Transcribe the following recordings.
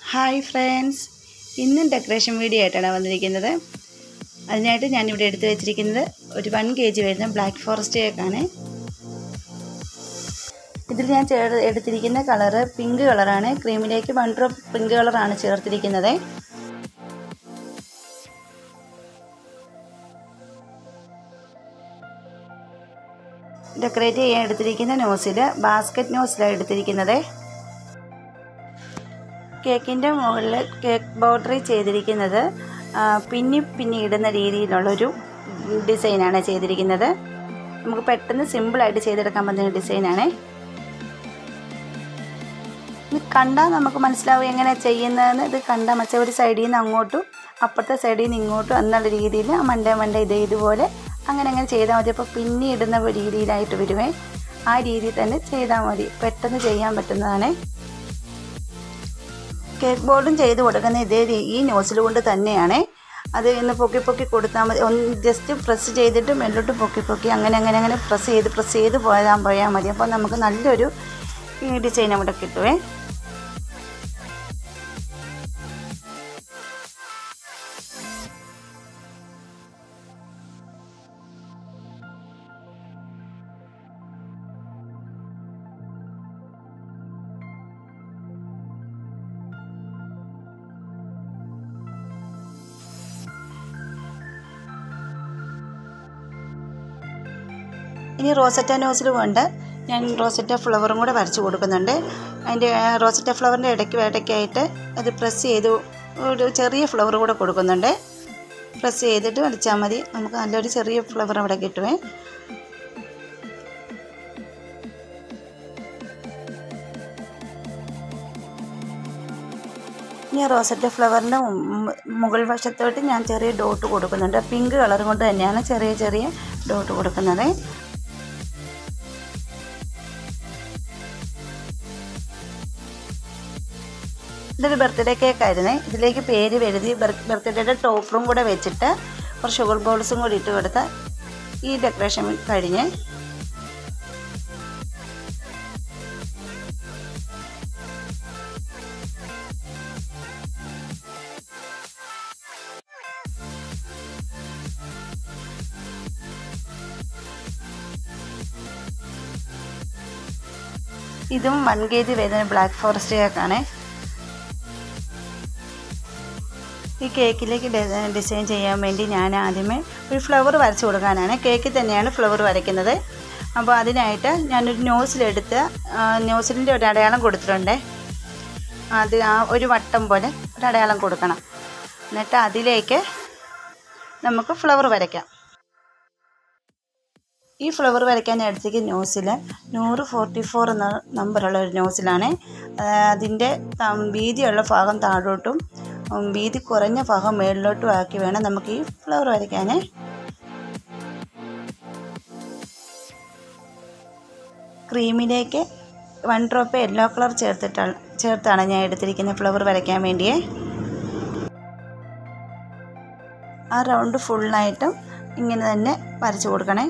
hi friends ഇന്നും decoration video ആയിട്ടാണ് വന്നിരിക്കുന്നത് അതിനായിട്ട് ഞാനിവിടെ എടുത്തു വെച്ചിരിക്കുന്നത് ഒരു വൺ കെ ജി വരുന്ന ബ്ലാക്ക് ഫോറസ്റ്റ് കേക്കാണ് ഇതിൽ ഞാൻ ചേർ എടുത്തിരിക്കുന്ന കളറ് പിങ്ക് കളറാണ് ക്രീമിലേക്ക് വൺ ഡ്രോപ്പ് പിങ്ക് കളറാണ് ചേർത്തിരിക്കുന്നത് ഡെക്കറേറ്റ് ചെയ്യാൻ എടുത്തിരിക്കുന്ന നോസിൽ ബാസ്ക്കറ്റ് നോസിലാണ് എടുത്തിരിക്കുന്നത് കേക്കിൻ്റെ മുകളിൽ കേക്ക് ബോർഡർ ചെയ്തിരിക്കുന്നത് പിന്നി പിന്നി ഇടുന്ന രീതിയിലുള്ളൊരു ഡിസൈനാണ് ചെയ്തിരിക്കുന്നത് നമുക്ക് പെട്ടെന്ന് സിമ്പിളായിട്ട് ചെയ്തെടുക്കാൻ പറ്റുന്ന ഡിസൈനാണ് ഇത് കണ്ടാൽ നമുക്ക് മനസ്സിലാവും എങ്ങനെ ചെയ്യുന്നതെന്ന് ഇത് കണ്ടാൽ മനസ്സിലാവും ഒരു സൈഡിൽ നിന്ന് അങ്ങോട്ടും അപ്പുറത്തെ സൈഡിൽ നിന്ന് ഇങ്ങോട്ടും എന്നുള്ള രീതിയിൽ മണ്ട മണ്ട ഇത് ഇതുപോലെ അങ്ങനെ അങ്ങനെ ചെയ്താൽ മതി അപ്പോൾ പിന്നെ ഇടുന്ന രീതിയിലായിട്ട് വരുമേ ആ രീതിയിൽ തന്നെ ചെയ്താൽ മതി പെട്ടെന്ന് ചെയ്യാൻ പറ്റുന്നതാണ് കേക്ക് ബോർഡും ചെയ്ത് കൊടുക്കുന്ന ഇതേ ഈ നോസിൽ കൊണ്ട് തന്നെയാണ് അത് ഇന്ന് പൊക്കി പൊക്കി കൊടുത്താൽ മതി ഒന്ന് ജസ്റ്റ് പ്രസ് ചെയ്തിട്ട് മേലോട്ട് പൊക്കി പൊക്കി അങ്ങനെ അങ്ങനെ അങ്ങനെ പ്രസ് ചെയ്ത് പ്രസ് ചെയ്ത് പോയാൽ പോയാൽ മതി അപ്പോൾ നമുക്ക് നല്ലൊരു ഡിസൈൻ അവിടെ കിട്ടുവേ ഇനി റോസറ്റ നോസിൽ കൊണ്ട് ഞാൻ റോസറ്റ ഫ്ലവറും കൂടെ വരച്ച് കൊടുക്കുന്നുണ്ട് അതിൻ്റെ റോസറ്റ ഫ്ലവറിൻ്റെ ഇടയ്ക്ക് ഇടയ്ക്കായിട്ട് അത് പ്രസ് ചെയ്ത് ഒരു ചെറിയ ഫ്ലവർ കൂടെ കൊടുക്കുന്നുണ്ട് പ്രസ് ചെയ്തിട്ട് വരച്ചാൽ മതി നമുക്ക് നല്ലൊരു ചെറിയ ഫ്ലവർ അവിടെ കിട്ടുമേ ഇനി റോസറ്റ ഫ്ലവറിൻ്റെ മുകൾ വശത്തോട്ട് ഞാൻ ചെറിയ ഡോട്ട് കൊടുക്കുന്നുണ്ട് പിങ്ക് കളർ കൊണ്ട് തന്നെയാണ് ചെറിയ ചെറിയ ഡോട്ട് കൊടുക്കുന്നത് ഇതൊരു ബർത്ത്ഡേ കേക്ക് ആയിരുന്നേ ഇതിലേക്ക് പേര് എഴുതി ബർത്ത്ഡേയുടെ ടോപ്പറും കൂടെ വെച്ചിട്ട് കുറച്ച് ഷുഗർ ബോൾസും കൂടി ഇട്ട് കൊടുത്ത ഈ ഡെക്കറേഷൻ കഴിഞ്ഞ് ഇതും വൺ കെ ജി വരുന്ന ബ്ലാക്ക് ഫോറസ്റ്റ് കേക്കാണ് ഈ കേക്കിലേക്ക് ഡിസൈൻ ചെയ്യാൻ വേണ്ടി ഞാൻ ആദ്യമേ ഒരു ഫ്ലവർ വരച്ച് കൊടുക്കാനാണ് കേക്കിൽ തന്നെയാണ് ഫ്ലവർ വരയ്ക്കുന്നത് അപ്പോൾ അതിനായിട്ട് ഞാനൊരു നോസിലെടുത്ത് നോസിലിൻ്റെ ഒരു അടയാളം കൊടുത്തിട്ടുണ്ട് അത് ആ ഒരു വട്ടം പോലെ ഒരു അടയാളം കൊടുക്കണം എന്നിട്ട് അതിലേക്ക് നമുക്ക് ഫ്ലവർ വരയ്ക്കാം ഈ ഫ്ലവർ വരയ്ക്കാൻ എടുത്തേക്ക് നോസിൽ നൂറ് ഫോർട്ടി ഫോർ എന്ന നമ്പറുള്ള ഒരു നോസിലാണ് അതിൻ്റെ വീതിയുള്ള ഭാഗം താഴോട്ടും വീതി കുറഞ്ഞ ഭാഗം മേളിലോട്ടും ആക്കി വേണം നമുക്ക് ഈ ഫ്ലവർ വരയ്ക്കാൻ ക്രീമിലേക്ക് വൺ ഡ്രോപ്പ് യെല്ലോ കളർ ചേർത്തിട്ടാണ് ചേർത്താണ് ഞാൻ എടുത്തിരിക്കുന്ന ഫ്ലവർ വരയ്ക്കാൻ വേണ്ടിയേ ആ റൗണ്ട് ഫുള്ളായിട്ടും ഇങ്ങനെ തന്നെ വരച്ചു കൊടുക്കണേ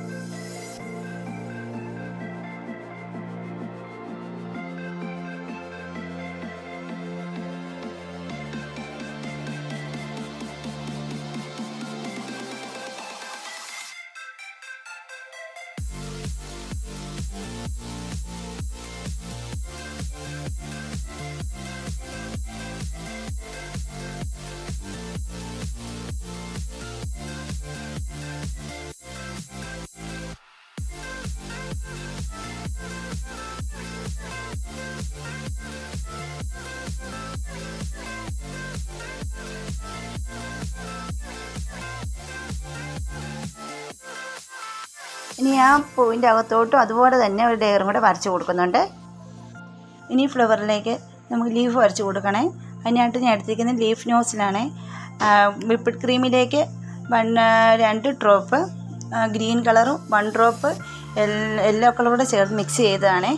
ഇനി ആ പൂവിൻ്റെ അകത്തോട്ടും അതുപോലെ തന്നെ ഒരു ലെയറും കൂടെ വരച്ച് കൊടുക്കുന്നുണ്ട് ഇനി ഫ്ലവറിലേക്ക് നമുക്ക് ലീഫ് വരച്ച് കൊടുക്കണേ അതിനായിട്ട് ഞാൻ എടുത്തിരിക്കുന്ന ലീഫ് നോസിലാണ് വിപ്പിഡ് ക്രീമിലേക്ക് വൺ രണ്ട് ഡ്രോപ്പ് ഗ്രീൻ കളറും വൺ ഡ്രോപ്പ് യെല്ലോ കളറും കൂടെ ചേർത്ത് മിക്സ് ചെയ്തതാണേ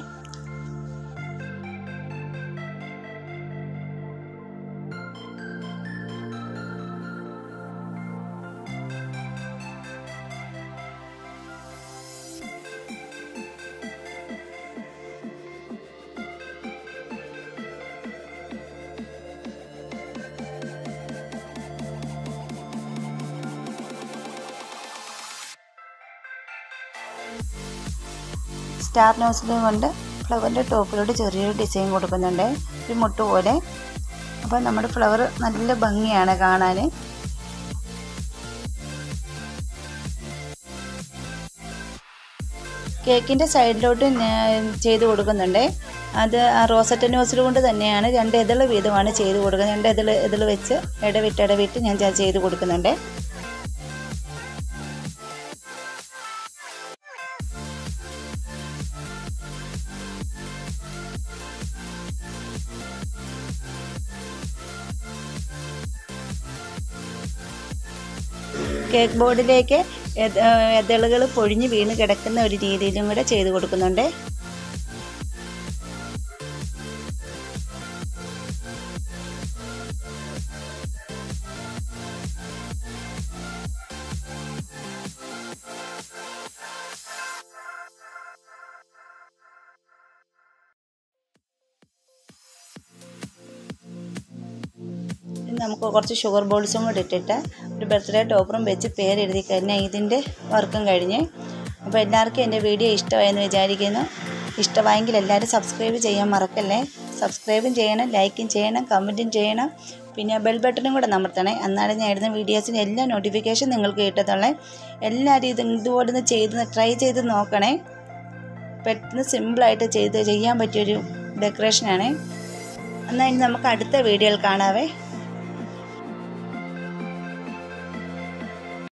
സ്റ്റാർ നോസിലും കൊണ്ട് ഫ്ലവറിൻ്റെ ടോപ്പിലോട്ട് ചെറിയൊരു ഡിസൈൻ കൊടുക്കുന്നുണ്ട് ഒരു മുട്ട് പോലെ അപ്പോൾ നമ്മുടെ ഫ്ലവർ നല്ല ഭംഗിയാണ് കാണാൻ കേക്കിൻ്റെ സൈഡിലോട്ട് ചെയ്ത് കൊടുക്കുന്നുണ്ട് അത് ആ റോസറ്റ നോസിൽ കൊണ്ട് തന്നെയാണ് രണ്ട് ഇതള് വീതമാണ് ചെയ്ത് കൊടുക്കുന്നത് രണ്ട് ഇതള് ഇതള് വെച്ച് ഇടവിട്ട് ഇടവിട്ട് ഞാൻ ചെയ്ത് കൊടുക്കുന്നുണ്ട് കേക്ക് ബോർഡിലേക്ക് എതളുകൾ പൊഴിഞ്ഞ് വീണ് കിടക്കുന്ന ഒരു രീതിയിലും കൂടെ ചെയ്ത് കൊടുക്കുന്നുണ്ട് നമുക്ക് കുറച്ച് ഷുഗർ ബോൾസും കൂടി ഇട്ടിട്ട് ഒരു ബർത്ത്ഡേ ടോപ്പറും വെച്ച് പേരെഴുതി കഴിഞ്ഞാൽ ഇതിൻ്റെ വർക്കും കഴിഞ്ഞ് അപ്പോൾ എല്ലാവർക്കും എൻ്റെ വീഡിയോ ഇഷ്ടമായെന്ന് വിചാരിക്കുന്നു ഇഷ്ടമായെങ്കിൽ എല്ലാവരും സബ്സ്ക്രൈബ് ചെയ്യാൻ മറക്കല്ലേ സബ്സ്ക്രൈബും ചെയ്യണം ലൈക്കും ചെയ്യണം കമൻറ്റും ചെയ്യണം പിന്നെ ബെൽ ബട്ടണും കൂടെ നമർത്തണേ എന്നാലും ഞാൻ ഇടുന്ന വീഡിയോസിന് എല്ലാ നോട്ടിഫിക്കേഷൻ നിങ്ങൾക്ക് കിട്ടത്തുള്ളേ എല്ലാവരും ഇത് ഇതുപോലെ ഒന്ന് ചെയ്ത് ട്രൈ ചെയ്ത് നോക്കണേ പെട്ടെന്ന് സിമ്പിളായിട്ട് ചെയ്ത് ചെയ്യാൻ പറ്റിയൊരു ഡെക്കറേഷനാണ് എന്നാൽ ഇനി നമുക്ക് അടുത്ത വീഡിയോയിൽ കാണാവേ